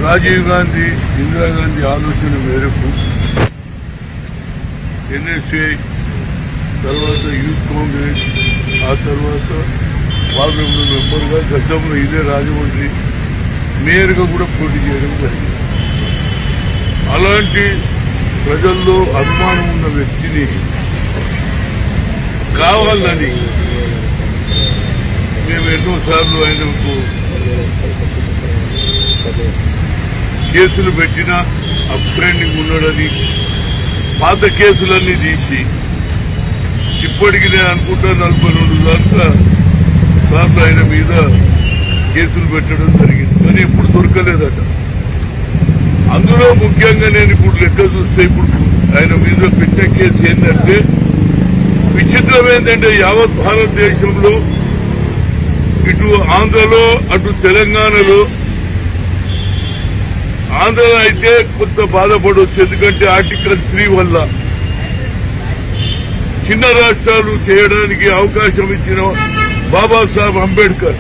రాజీవ్ గాంధీ ఇందిరాగాంధీ ఆలోచన మేరకు ఎన్ఎస్ఏ తర్వాత యూత్ కాంగ్రెస్ ఆ తర్వాత పార్లమెంట్ మెంబర్గా గతంలో ఇదే రాజమండ్రి మేయర్గా కూడా పోటీ చేయడం జరిగింది అలాంటి ప్రజల్లో అభిమానం ఉన్న వ్యక్తిని కావాలని మేము ఎన్నోసార్లు ఆయనకు కేసులు పెట్టినా అప్గ్రేడింగ్ ఉన్నాడని పాత కేసులన్నీ తీసి ఇప్పటికి నేను అనుకుంటా నలభై రెండు దాకా సార్లు ఆయన మీద కేసులు పెట్టడం జరిగింది కానీ ఇప్పుడు దొరకలేదట అందులో ముఖ్యంగా నేను ఇప్పుడు లెక్క చూస్తే ఇప్పుడు ఆయన మీద పెట్టే కేసు ఏంటంటే విచిత్రం ఏంటంటే యావత్ భారతదేశంలో ఇటు ఆంధ్రలో అటు తెలంగాణలో ఆంధ్రలో అయితే కొంత బాధపడవచ్చు ఎందుకంటే ఆర్టికల్ త్రీ వల్ల చిన్న రాష్ట్రాలు చేయడానికి అవకాశం ఇచ్చిన బాబాసాహెబ్ అంబేద్కర్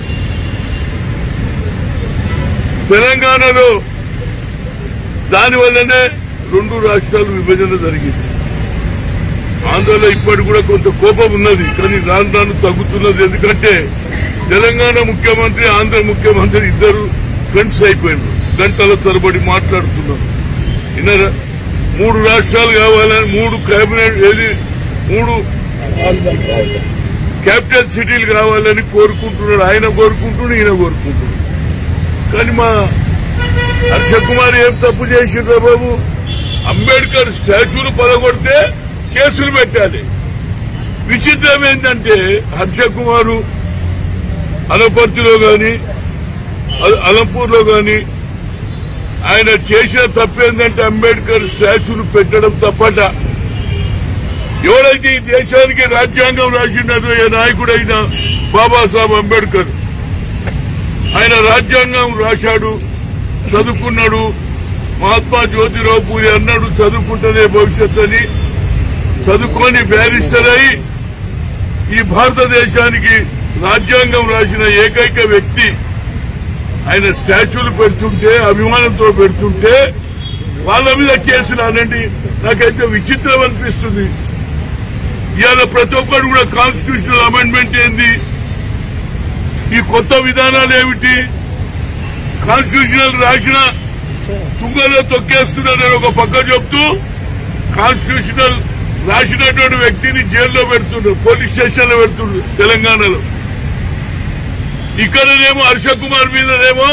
తెలంగాణలో దానివల్లనే రెండు రాష్ట్రాలు విభజన జరిగింది ఆంధ్రలో ఇప్పటి కూడా కొంత కోపం ఉన్నది కానీ రాను రాను తగ్గుతున్నది ఎందుకంటే తెలంగాణ ముఖ్యమంత్రి ఆంధ్ర ముఖ్యమంత్రి ఇద్దరు ఫ్రెండ్స్ అయిపోయినారు గంటల తరబడి మాట్లాడుతున్నారు విన్నారా మూడు రాష్ట్రాలు కావాలని మూడు కేబినెట్ ఏది మూడు క్యాపిటల్ సిటీలు కావాలని కోరుకుంటున్నాడు ఆయన కోరుకుంటున్నాడు ఈయన కోరుకుంటున్నాడు కానీ మా హర్ష కుమార్ ఏం తప్పు చేసిండ్రా బాబు అంబేద్కర్ స్టాచ్యూలు పలగొడితే కేసులు పెట్టాలి విచిత్రం ఏంటంటే హర్ష కుమారు అనపర్తిలో గాని అ- అలంపూర్లో గాని ఆయన చేసిన తప్పేందంటే అంబేద్కర్ స్టాచ్యూలు పెట్టడం తప్పట ఎవరైతే ఈ దేశానికి రాజ్యాంగం రాసిండో ఏ నాయకుడైన బాబాసాహెబ్ అంబేద్కర్ ఆయన రాజ్యాంగం రాశాడు చదువుకున్నాడు మహాత్మా జ్యోతిరావు పూరి అన్నాడు చదువుకుంటేనే భవిష్యత్ అని చదువుకొని బ్యారిస్టర్ అయి ఈ భారతదేశానికి రాజ్యాంగం రాసిన ఏకైక వ్యక్తి ఆయన స్టాచ్యూలు పెడుతుంటే అభిమానంతో పెడుతుంటే వాళ్ళ మీద కేసులు అనండి నాకైతే విచిత్రం అనిపిస్తుంది ఇవాళ ప్రతి ఒక్కరు కూడా కాన్స్టిట్యూషనల్ అమెండ్మెంట్ ఏంది ఈ కొత్త విధానాలు ఏమిటి కాన్స్టిట్యూషనల్ రాసిన తుంగలో తొక్కేస్తున్నారని ఒక పక్క చెప్తూ కాన్స్టిట్యూషనల్ రాసినటువంటి వ్యక్తిని జైల్లో పెడుతున్నారు పోలీస్ స్టేషన్ లో పెడుతున్నారు తెలంగాణలో ఇక్కడనేమో హర్ష కుమార్ మీదనేమో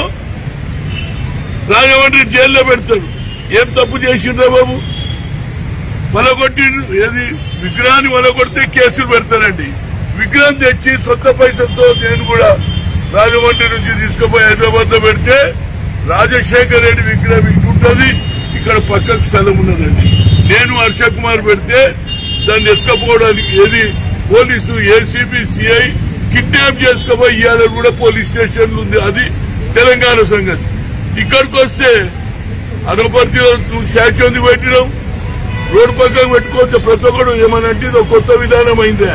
రాజమండ్రి జైల్లో పెడతారు ఏం తప్పు చేసిండ్రా బాబు వలగొట్టి ఏది విగ్రహాన్ని వలగొడితే కేసులు పెడతారండి విగ్రహం తెచ్చి సొంత పైసలతో నేను కూడా రాజమండ్రి నుంచి తీసుకుపోయి హైదరాబాద్ లో పెడితే రాజశేఖర్ రెడ్డి విగ్రహం ఇటుంటది ఇక్కడ పక్కకు స్థలం ఉన్నదండి నేను హర్ష కుమార్ పెడితే దాన్ని ఎత్తుకపోవడానికి ఏది పోలీసు ఏసీబీ సిఐ కిడ్నాప్ చేసుకుపోయి ఇవాళ కూడా పోలీస్ స్టేషన్ ఉంది అది తెలంగాణ సంగతి ఇక్కడికి వస్తే అనపర్తిలో నువ్వు స్టాచ్యూ ఉంది పెట్టినావు రోడ్డు పక్కన పెట్టుకోవచ్చు ప్రతి ఒక్కడు ఏమనంటే ఇది ఒక కొత్త విధానం అయిందే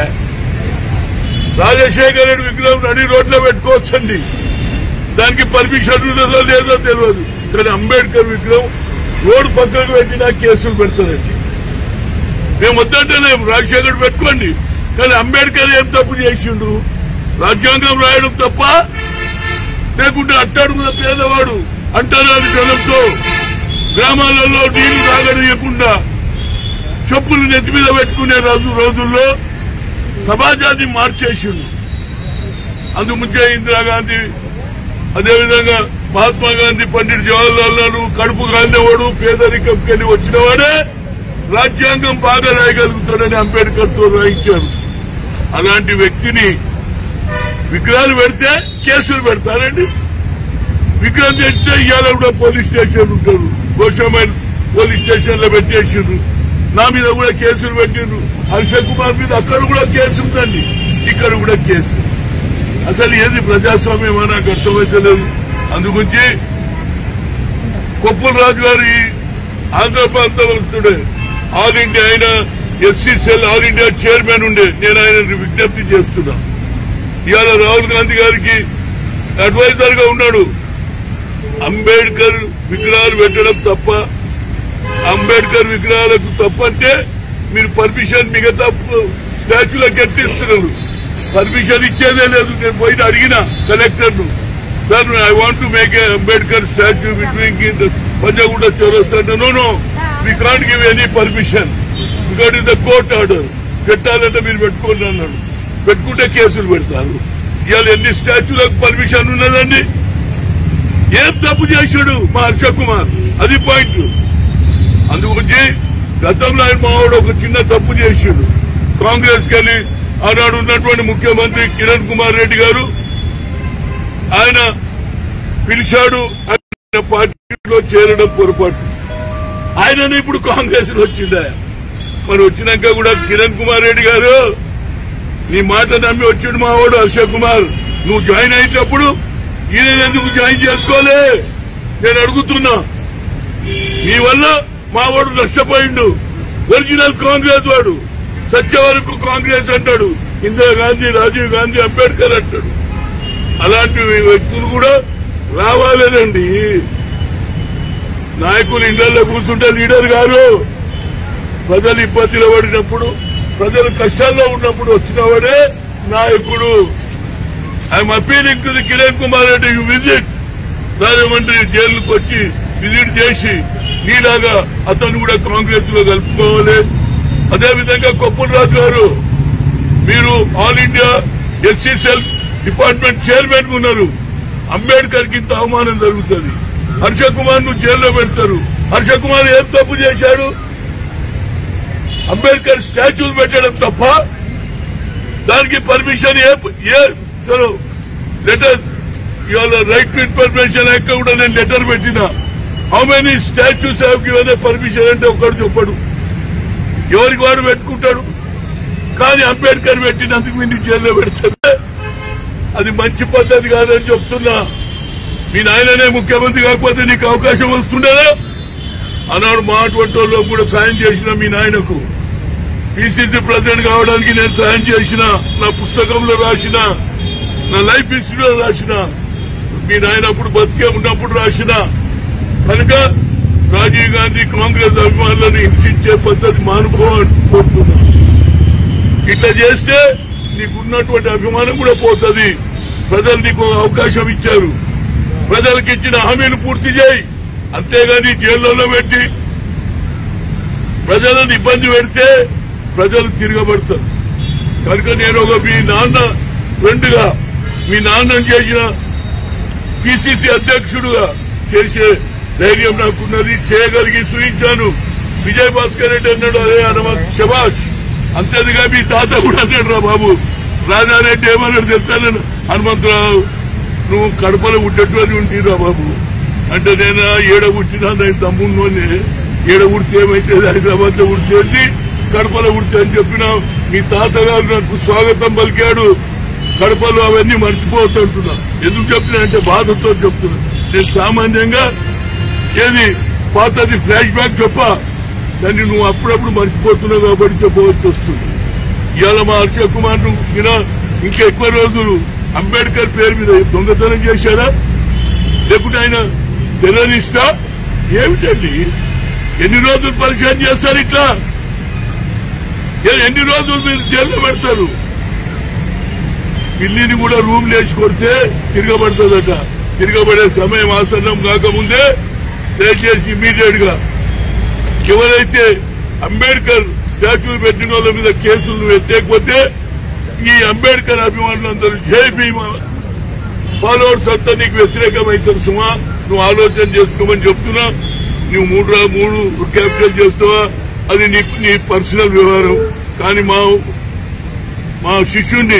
రాజశేఖర రెడ్డి విగ్రహం నడి రోడ్లో పెట్టుకోవచ్చండి దానికి పర్మిషన్ ఉన్నదో లేదో తెలియదు కానీ అంబేద్కర్ విగ్రహం రోడ్డు పక్కన పెట్టినా కేసులు పెడతారండి మేము వద్దంటలేము రాజశేఖర్ పెట్టుకోండి కానీ అంబేద్కర్ ఏం తప్పు చేసిండు రాజ్యాంగం రాయడం తప్ప లేకుంటే అట్టడుగున పేదవాడు అంటరాని జనంతో గ్రామాలలో నీళ్లు తాగడీయకుండా చెప్పులు నెత్తి మీద పెట్టుకునే రోజు రోజుల్లో సమాజాన్ని మార్చేసిండు అందుముందే ఇందిరాగాంధీ అదేవిధంగా మహాత్మా గాంధీ పండిట్ జవహర్లాల్ నెహ్రూ కడుపు గాంధీవాడు పేదరికంకి వెళ్ళి వచ్చిన వాడే రాజ్యాంగం బాగా రాయగలుగుతాడని అంబేద్కర్ తో రాయించారు అలాంటి వ్యక్తిని విగ్రహాలు పెడితే కేసులు పెడతారండి విగ్రహం తెచ్చితే ఇవాళ కూడా పోలీస్ స్టేషన్ ఉంటారు గోషమైన పోలీస్ స్టేషన్ లో పెట్టేసిండ్రు నా మీద కూడా కేసులు పెట్టిండ్రు హర్ష కుమార్ మీద అక్కడ కూడా కేసు ఉందండి ఇక్కడ కూడా కేసు అసలు ఏది ప్రజాస్వామ్యం అని నాకు అర్థమైతలేదు అందుగురించి కొప్పుల రాజు గారి ఆంధ్ర ప్రాంతస్తుడే ఆల్ ఇండియా ఆయన SC cell all India chairman ఉండే నేను ఆయన విజ్ఞప్తి చేస్తున్నా ఇవాళ రాహుల్ గాంధీ గారికి అడ్వైజర్ గా ఉన్నాడు అంబేద్కర్ విగ్రహాలు పెట్టడం తప్ప అంబేద్కర్ విగ్రహాలకు తప్పంటే మీరు పర్మిషన్ మిగతా స్టాచ్యూలకు ఎట్టిస్తున్నారు పర్మిషన్ ఇచ్చేదే లేదు నేను పోయి అడిగిన కలెక్టర్ ను sir I want to make a Ambedkar statue between Panjagutta చౌరస్తా no no we can't give any permission because is the court order పెట్టాలంటే మీరు పెట్టుకోండి అన్నాడు పెట్టుకుంటే కేసులు పెడతారు ఇవాళ ఎన్ని స్టాచ్యూలకు పర్మిషన్ ఉన్నదండి ఏం తప్పు చేశాడు మా హర్ష కుమార్ అది పాయింట్ అందుగురించి గతంలో ఆయన మావాడు ఒక చిన్న తప్పు చేశాడు కాంగ్రెస్ కెళ్ళి ఆనాడు ఉన్నటువంటి ముఖ్యమంత్రి కిరణ్ కుమార్ రెడ్డి గారు ఆయన పిలిచాడు ఆయన పార్టీలో చేరడం పొరపాటు ఆయననే ఇప్పుడు కాంగ్రెస్ లో వచ్చిందా మరి వచ్చినాక కూడా కిరణ్ కుమార్ రెడ్డి గారు నీ మాట నమ్మి వచ్చిండు మావాడు హర్ష కుమార్ నువ్వు జాయిన్ అయ్యేటప్పుడు ఈయన ఎందుకు జాయిన్ చేసుకోలే నేను అడుగుతున్నా మీ వల్ల మా వాడు నష్టపోయిండు ఒరిజినల్ కాంగ్రెస్ వాడు సత్య వరకు కాంగ్రెస్ అంటాడు ఇందిరాగాంధీ రాజీవ్ గాంధీ అంబేద్కర్ అంటాడు అలాంటి వ్యక్తులు కూడా రావాలేనండి నాయకులు ఇళ్లలో కూర్చుంటే లీడర్ గారు ప్రజలు ఇబ్బందిలో పడినప్పుడు ప్రజలు కష్టాల్లో ఉన్నప్పుడు వచ్చినవాడే నాయకుడు I'm appealing to the Kiran Kumar Reddy you visit Rajahmundry జైలుకు వచ్చి విజిట్ చేసి నీలాగా అతను కూడా కాంగ్రెస్ లో కలుపుకోవాలి అదేవిధంగా కొప్పుల రాజు గారు మీరు all India SC cell department chairman ఉన్నారు అంబేద్కర్ కి ఇంత అవమానం జరుగుతుంది హర్ష కుమార్ ను జైల్లో పెడతారు హర్ష కుమార్ ఏం తప్పు చేశాడు అంబేద్కర్ స్టాచ్యూలు పెట్టడం తప్ప దానికి పర్మిషన్ ఏ ఏ లెటర్ ఇవాళ రైట్ టు ఇన్ఫర్మేషన్ యాక్ట్ కూడా నేను లెటర్ పెట్టినా how many statues have given permission అంటే ఒకడు చెప్పడు ఎవరికి వాడు పెట్టుకుంటాడు కానీ అంబేద్కర్ పెట్టినందుకు మీరు జైల్లో పెడతారు అది మంచి పద్ధతి కాదని చెప్తున్నా మీ నాయననే ముఖ్యమంత్రి కాకపోతే నీకు అవకాశం వస్తుండదా ఆనాడు మా అటువంటి వాళ్ళకు కూడా సాయం చేసిన మీ నాయనకు పిసిసి ప్రెసిడెంట్ కావడానికి నేను సాయం చేసిన నా పుస్తకంలో రాసిన నా లైఫ్ హిస్టరీలో రాసిన మీ నాయన అప్పుడు బతికే ఉన్నప్పుడు రాసిన కనుక రాజీవ్ గాంధీ కాంగ్రెస్ అభిమానులను హింసించే పద్ధతి మానుకోవాలని కోరుతున్నాను ఇట్లా చేస్తే నీకున్నటువంటి అభిమానం కూడా పోతుంది ప్రజలు నీకు ఒక అవకాశం ఇచ్చారు ప్రజలకు ఇచ్చిన హామీలు పూర్తి చేయి అంతేగాని జైల్లో పెట్టి ప్రజలను ఇబ్బంది పెడితే ప్రజలు తిరగబడతారు కనుక నేను ఒక మీ నాన్న ఫ్రెండ్ గా మీ నాన్నను చేసిన పిసిసి అధ్యక్షుడుగా చేసే ధైర్యం నాకున్నది చేయగలిగి చూయించాను విజయ్ భాస్కర్ రెడ్డి అన్నాడు అదే హనుమ శబాష్ అంతేదిగా మీ తాత కూడా అన్నాడు రా బాబు రాజారెడ్డి ఏమన్నాడు చెప్తాను హనుమంతరావు నువ్వు కడపలో పుట్టేట్టు అని ఉంటిరా బాబు అంటే నేను ఏడ పుట్టినా నేను తమ్ముడిని ఏడ ఉడితే ఏమైతే హైదరాబాద్ లో ఉడితేంది కడపలో ఉడితే అని చెప్పిన మీ తాతగారు నాకు స్వాగతం పలికాడు కడపలో అవన్నీ మర్చిపోతుంటున్నా ఎందుకు చెప్తున్నా అంటే బాధతో చెప్తున్నా నేను సామాన్యంగా ఏది పాతది ఫ్లాష్ బ్యాక్ చెప్ప దాన్ని నువ్వు అప్పుడప్పుడు మర్చిపోతున్నావు కాబట్టి చెప్పవలసి వస్తుంది ఇవాళ మా హర్ష కుమార్ ను ఇలా ఇంకా ఎక్కువ రోజులు అంబేద్కర్ పేరు మీద దొంగతనం చేశాడా లేకుంటే ఆయన టెర్రరిస్టా ఏమిటండి ఎన్ని రోజులు పరిచయం చేస్తారు ఇట్లా ఏ- ఎన్ని రోజులు మీరు జైల్లో పెడతారు పిల్లిని కూడా రూమ్ లేచి కొడితే తిరగబడుతుందట తిరగబడే సమయం ఆసన్నం కాకముందే దయచేసి ఇమీడియట్ గా ఎవరైతే అంబేద్కర్ స్టాచ్యూ పెట్టిన వాళ్ళ మీద కేసులు నువ్వు ఎత్తేకపోతే ఈ అంబేద్కర్ అభిమానులందరూ జై భీమా ఫాలోవర్స్ అంతా నీకు వ్యతిరేకమైతారు సుమా నువ్వు ఆలోచన చేసుకోమని చెప్తున్నా నువ్వు మూడు రా మూడు క్యాపిటల్ చేస్తావా అది నీ నీ పర్సనల్ వ్యవహారం కానీ మా మా శిష్యుణ్ణి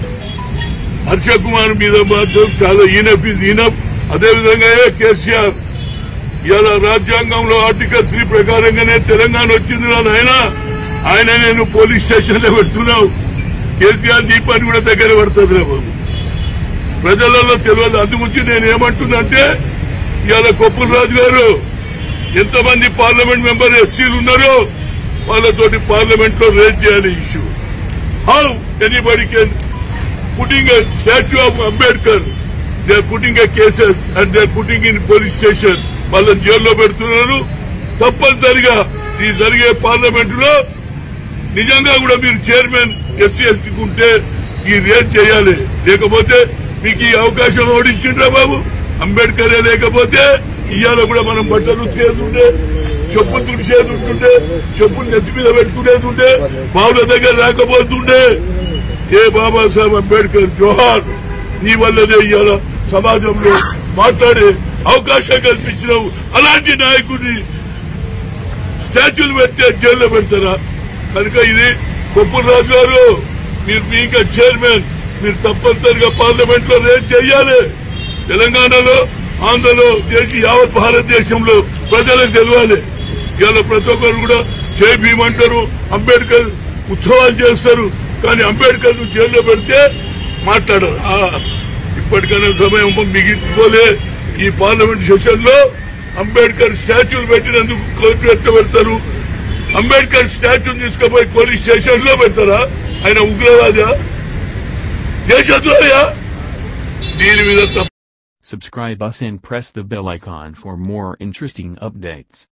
హర్ష కుమార్ మీద మాత్రం చాలా ఈనఫ్ ఇస్ ఈనఫ్ అదేవిధంగా ఏ కేసీఆర్ ఇవాళ రాజ్యాంగంలో ఆర్టికల్ త్రీ ప్రకారంగానే తెలంగాణ వచ్చింది నా నాయన ఆయన నేను పోలీస్ స్టేషన్ లో పెడుతున్నావు కేసీఆర్ నీ పని కూడా దగ్గర పడుతుంది రా బాబు ప్రజలలో తెలియదు అందుగురించి నేను ఏమంటున్నా అంటే ఇవాళ కొప్పుల రాజు గారు ఎంతమంది పార్లమెంట్ మెంబర్ ఎస్సీలు ఉన్నారో వాళ్ళతోటి పార్లమెంట్ లో రేజ్ చేయాలి issue how anybody can putting statue of Ambedkar they are putting a cases and they are putting in police station వాళ్ళని జైల్లో పెడుతున్నారు తప్పనిసరిగా ఈ జరిగే పార్లమెంట్ లో నిజంగా కూడా మీరు చైర్మన్ ఎస్సీ ఎస్టీకి ఉంటే ఈ రేట్ చేయాలి లేకపోతే మీకు ఈ అవకాశం ఓడించిండ్రా బాబు అంబేద్కరే లేకపోతే ఇవాళ కూడా మనం బట్టలు ఉతికేది ఉండే చెప్పులు తుడిచేది ఉంటుండే చెప్పులు నెత్తి మీద పెట్టుకునేది ఉండే బావుల దగ్గర రాకపోతుండే ఏ బాబాసాహెబ్ అంబేద్కర్ జోహార్ నీ వల్లనే ఇవాళ సమాజంలో మాట్లాడే అవకాశం కల్పించినావు అలాంటి నాయకుడిని స్టాచ్యూలు పెడితే జైల్లో పెడతారా కనుక ఇది కొప్పుల రాజు గారు మీరు మీకు చైర్మన్ మీరు తప్పనిసరిగా పార్లమెంట్ లో రేట్ చేయాలి తెలంగాణలో ఆంధ్రలో చేసి యావత్ భారతదేశంలో ప్రజలకు తెలవాలి ఇవాళ ప్రతి ఒక్కరు కూడా జై భీమ్ అంటారు అంబేద్కర్ ఉత్సవాలు చేస్తారు కానీ అంబేద్కర్ ను జైల్లో పెడితే మాట్లాడరు ఆ, ఇప్పటికైనా సమయం మిగిలిపోలే ఈ పార్లమెంట్ సెషన్ లో అంబేద్కర్ స్టాచ్యూలు పెట్టినందుకు కోర్టు ఎట్ట పెడతారు అంబేద్కర్ స్టాచ్యూని తీసుకుపోయి పోలీస్ స్టేషన్ లో పెడతారా ఆయన ఉగ్రవాదా దేశద్రోహయా దీని మీద తప్ప Subscribe us and press the bell icon for more interesting updates.